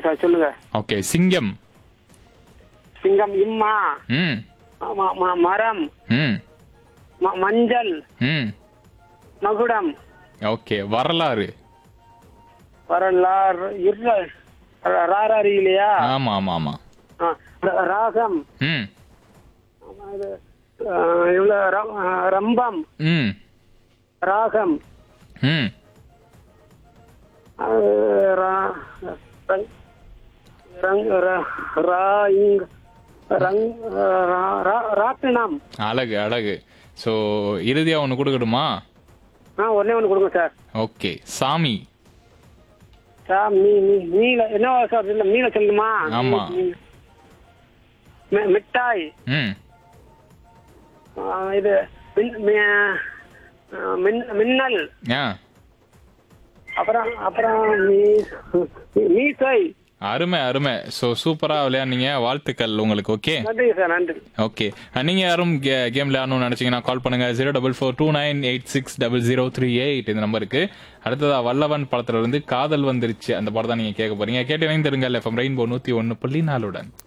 Sir சொல்லுங்க okay சிங்கம் சிங்கம் இம்மா ம் ம- ம- மரம் ம் ம- மஞ்சள் ம் மகுடம் ஓகே வரலாறு வரலாறு இருள ராராரி இல்லையா ஆமா ஆமா ஆமா ஆ, ர- ராகம் ம் அது, ஆ, இவ்வளவு ரம்- ஆ, ரம்பம் ம் ராகம் ம் அது, ரா- ரங்- ரங்- ர- ராயிங்- ரங்- ரா- ரா- ராட்டினம் அழகு அழகு ஸோ இறுதியா ஒன்று கொடுக்கணுமா ஆ ஒன்னே ஒன்று கொடுங்க சார் ஓகே சாமி சார் மீ மீ- மீல என்ன சார் இல்ல மீல சொல்லணுமா ஆமா. மீ- மி- மிட்டாய் ம் ஆ, இது மின்- மி- ஆ, மின்- மின்னல் ஆ அப்புறம் அப்புறம் மீ- மீசை அருமை அருமை ஸோ சூப்பராக விளையாடுனீங்க வாழ்த்துக்கள் உங்களுக்கு ஓகே நன்றி சார் நன்றி ஓகே நீங்கள் யாரும் கே கேம் விளையாடணும்னு நினச்சிங்கன்னா கால் பண்ணுங்க zero double four two nine eight six double zero three eight இந்த நம்பருக்கு அடுத்ததா வல்லவன் படத்துல இருந்து காதல் வந்துருச்சு அந்த படம் தான் நீங்கள் கேட்க போறீங்க கேட்டு இணைந்திருங்கள் எஃப்எம் ரெயின்போ நூற்றி ஒன்று புள்ளி நாலுடன்